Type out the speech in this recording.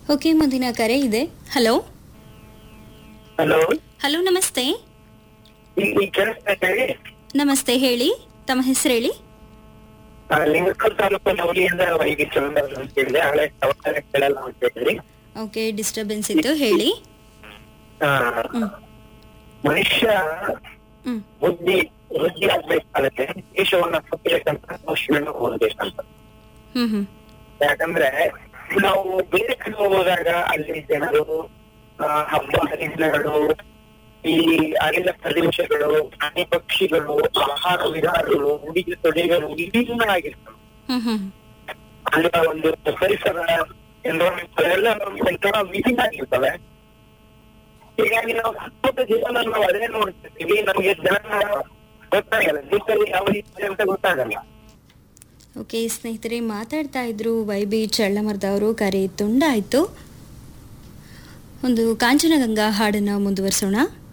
okay ಮುಂದಿನ ಕರೆ ಇದೆ ಹಲೋ ಹಲೋ ಹಲೋ ನಮಸ್ತೆ ಈ ಕೇಳಿಸ್ತಾ ಹೇಳಿ ನಮಸ್ತೆ ಹೇಳಿ ತಮ್ಮ ಹೆಸರು ಹೇಳಿ ಲಿಂಗಕ್ಕಲ್ ತಾಲೂಕು ನವಲಿಯಿಂದ ವೈಗಿ ಚಂದ್ರ ಅಂತ ಹೇಳಿದೆ ಹಳೆ ಸವಾಲ ಕೇಳಲ್ಲ ಅಂತ ಹೇಳಿದ್ರಿ ಓಕೆ ಡಿಸ್ಟರ್ಬೆನ್ಸ್ ಇತ್ತು ಹೇಳಿ ಆ, ಹ್ಮ್ ಮನುಷ್ಯ ಹ್ಮ್ ಬುದ್ಧಿ ವೃದ್ಧಿ ಆಗ್ಬೇಕಾದ್ರೆ ದೇಶವನ್ನ ಕಟ್ಟಬೇಕಂತ ಕೌಶಲ್ಯನ ಓದಬೇಕಂತ ಹ್ಮ್ ಹ್ಮ್ ಯಾಕಂದ್ರೆ ನಾವು ಬೇರೆ ಕಡೆ ಹೋದಾಗ ಅಲ್ಲಿ ಜನರು ಆ, ಹಬ್ಬ ಹರಿದಿನಗಳು ಈ ಅರಣ್ಯ ಪ್ರದೇಶಗಳು ಪ್ರಾಣಿ ಪಕ್ಷಿಗಳು ಆಹಾರ ವಿಧಾನಗಳು ಉಡುಗೆ ತೊಡೆಗಳು ವಿಭಿನ್ನ ಆಗಿರ್ತವೆ ಹ್ಮ್ ಹ್ಮ್ ಅಲ್ಲಿನ ಒಂದು ಪರಿಸರ ಎನ್ವಿರಾನ್ಮೆಂಟ್ ಎಲ್ಲ ಒಂಥರ ವಿಭಿನ್ನ ಆಗಿರ್ತವೆ ಹೀಗಾಗಿ ನಾವು ಸತತ ಜೀವನ ನಾವು ಅದೇ ನೋಡ್ತಿರ್ತೀವಿ ನಮಗೆ ಜನ ಗೊತ್ತಾಗಲ್ಲ ದೇಶದಲ್ಲಿ ಯಾವ ರೀತಿ ಇದೆ ಅಂತ ಗೊತ್ತಾಗಲ್ಲ ಓಕೆ ಸ್ನೇಹಿತರೆ ಮಾತಾಡ್ತಾ ಇದ್ರು ವೈ ಬಿ ಚಳ್ಳಮರ್ದವರು ಕರೆ ತುಂಡಾಯಿತು ಒಂದು ಕಾಂಚನಗಂಗಾ ಹಾಡನ್ನು ಮುಂದುವರಿಸೋಣ